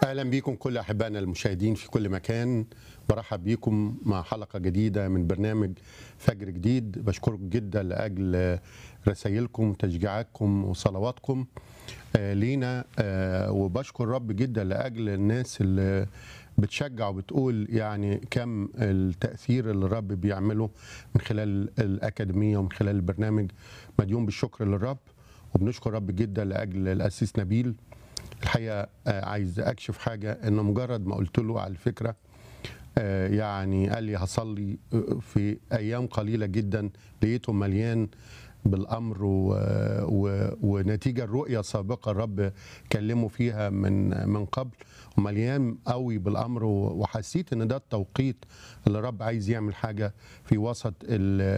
اهلا بيكم كل احبائنا المشاهدين في كل مكان برحب بيكم مع حلقه جديده من برنامج فجر جديد بشكركم جدا لاجل رسائلكم تشجيعاتكم وصلواتكم آه، لينا آه، وبشكر رب جدا لاجل الناس اللي بتشجع وبتقول يعني كم التاثير اللي الرب بيعمله من خلال الاكاديميه ومن خلال البرنامج مديون بالشكر للرب وبنشكر رب جدا لاجل الاسيس نبيل الحقيقه آه، عايز اكشف حاجه انه مجرد ما قلت له على الفكره آه، يعني قال لي هصلي آه، في ايام قليله جدا لقيته مليان بالامر و... و... ونتيجه الرؤيه السابقه الرب كلمه فيها من من قبل ومليان قوي بالامر و- وحسيت ان ده التوقيت اللي الرب عايز يعمل حاجه في وسط ال...